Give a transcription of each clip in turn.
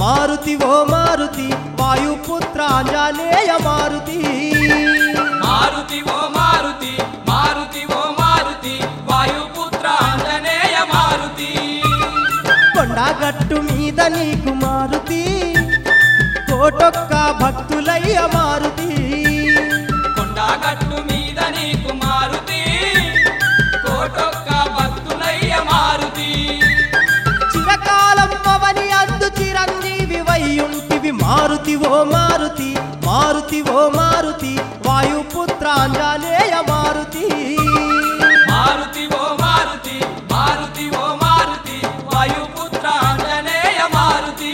మారుతి ఓ మారుతి వాయుపుత్ర ఆంజనేయ మారుతి మారుతి ఓ మారుతి మారుతి ఓ మారుతి వాయుపుత్ర ఆంజనేయ మారుతి కొండగట్టు మీద నీకు మారుతి కోటొక్క భక్తులయ్య మారుతి కొండగట్టు మీద నీకు మారుతి కోటొక్క భక్తులయ్య మారుతి చిరకాలం పవని అందు చిరంజీవి వయ్యుంటివి మారుతి ఓ మారుతి మారుతి ఓ మారుతి వాయుపుత్ర ఆంజనేయ మారుతి మారుతి ఓ మారుతి మారుతి ఓ మారుతి వాయుపుత్ర ఆంజనేయ మారుతి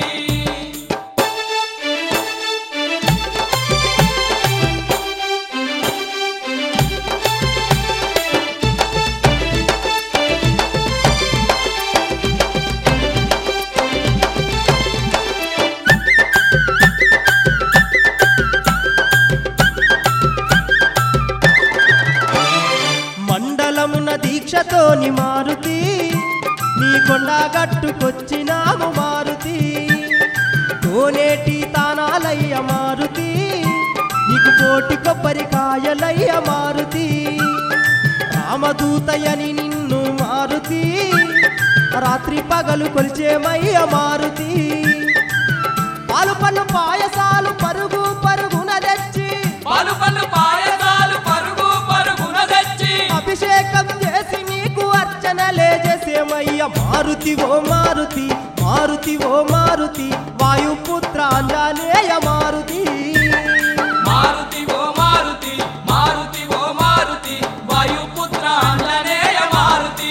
మండలమున దీక్షతోని మారుతి నీ కొండగట్టుకొచ్చినాము మారుతి కోనేటి తానాలయ్య మారుతి నీకు కోటి కొబ్బరికాయలయ్య మారుతి రామదూతయని నిన్ను మారుతి రాత్రి పగలు కొలిచేమయ్య మారుతి పాలు పళ్ళు పాయసాలు పరుగు పరుగున తెచ్చి పలు పలు పాయసాలు పరుగు పరుగున తెచ్చి అభిషేకం చేసి నీకు అర్చనలే చేసేమయ్య మారుతి ఓ మారుతి మారుతి ఓ మారుతి వాయుపుత్ర ఆంజనేయ మారుతి మారుతి ఓ మారుతి మారుతి ఓ మారుతి వాయుపుత్ర ఆంజనేయ మారుతి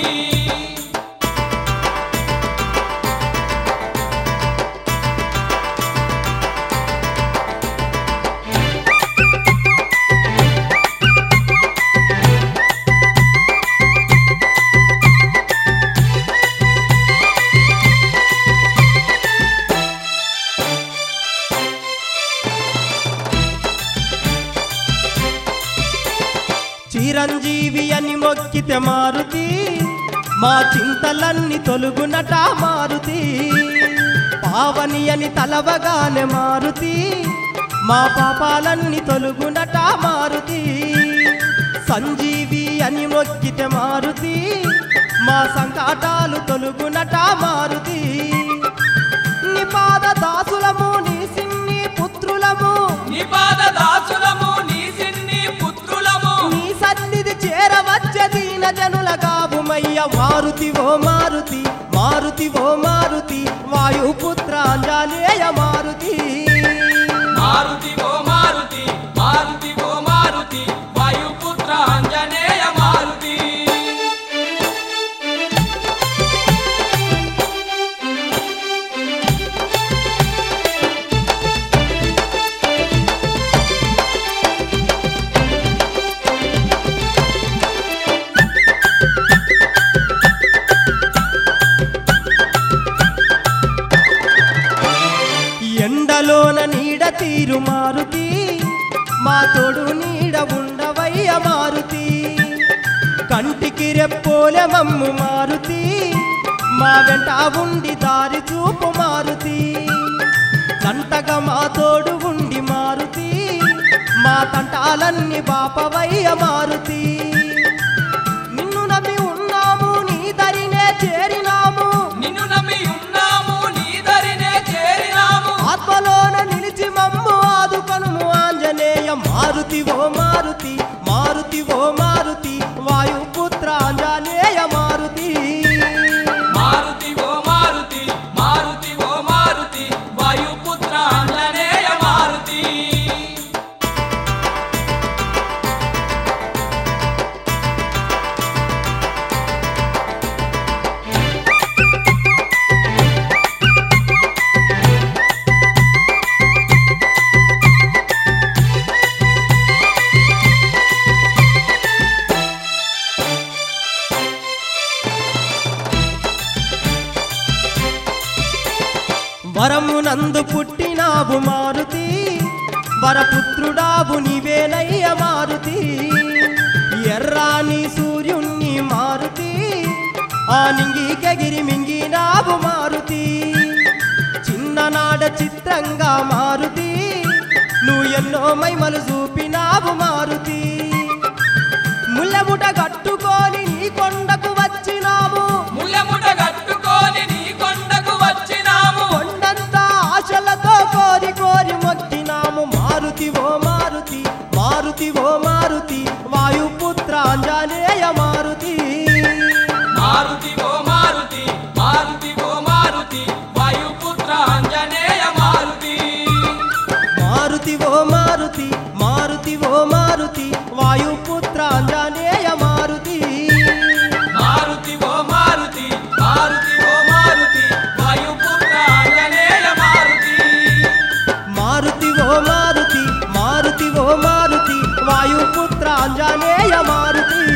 చిరంజీవి అని మొక్కితే మారుతి మా చింతలన్నీ తొలుగునట మారుతి పావని అని తలవగానే మారుతి మా పాపాలన్నీ తొలుగునట మారుతి సంజీవి అని మొక్కితే మారుతి మా సంకటాలు తొలుగునట మారుతి నిపాద దాసులము నీ సిన్ని పుత్రులము నిపాద దాసులము నీ సిన్ని పుత్రులము నీ సన్నిధి చేరవచ్చ దీన జనుల గాబుమయ్య మారుతి ఓ మారుతి మారుతి ఓ మారుతి వాయుపుత్ర ఆంజనేయ మారుతి మారుతి ఓ మారుతి మారుతి ఓ మారుతి వాయుపుత్ర ఆంజనేయ మారుతి ఎండలోన నీడ తీరు మారుతి మా తోడు నీడ ఉండవయ్య మారుతి కంటికి రెప్పోలె మమ్ము మారుతి మా వెంట ఉండి దారి చూపు మారుతి జంటగా మా తోడు ఉండి మారుతి మా తంటాలన్నీ బాపవయ్య మారుతి నిన్ను నమ్మి ఉన్నాము నీ దరినే చేరినాము నిన్ను నమ్మి ఉన్నాము నీ దరినే చేరినాము ఆత్మలోన నిలిచి మమ్ము ఆదుకనుము ఆంజనేయ మారుతి ఓ మారుతి మారుతి ఓ మారుతి వాయుపుత్ర ఆంజనేయ మారుతి మారుతి ఓ మారుతి మారుతి ఓ మారుతి వాయుపుత్ర ఆంజనేయ మారుతి వరమునందు పుట్టినావు మారుతి వరపుత్రుడావు నీవేనయ్య మారుతి ఎర్రాని సూర్యుణ్ణి మారుతి ఆ నింగికెగిరి మింగినావు మారుతి చిన్న చిన్ననాడ చిత్రంగా మారుతి నువ్వు ఎన్నో మైమలు చూపినావు మారుతి ముల్లముట కట్టుకొని నీ కొండకు వచ్చినాము ముల్లముట కట్టుకొని నీ కొండకు వచ్చినాము కొండంతా ఆశలతో కోరి కోరి మొక్కినాము మారుతి ఓ మారుతి మారుతి ఓ మారుతి వాయుపుత్ర ఆంజనేయ మారుతి మారుతి ఓ మారుతి మారుతి ఓ మారుతి వాయుపుత్ర ఆంజనేయ మారుతి మారుతి ఓ మారుతి మారుతి ఓ మారుతి వాయుపుత్ర ఆంజనేయ మారుతి మారుతి ఓ మారుతి మారుతి ఓ మారుతి వాయుపుత్ర ఆంజనేయ మారుతి మారుతి ఓ మారుతి మారుతి ఓ మారుతి వాయుపుత్ర ఆంజనేయ మారుతి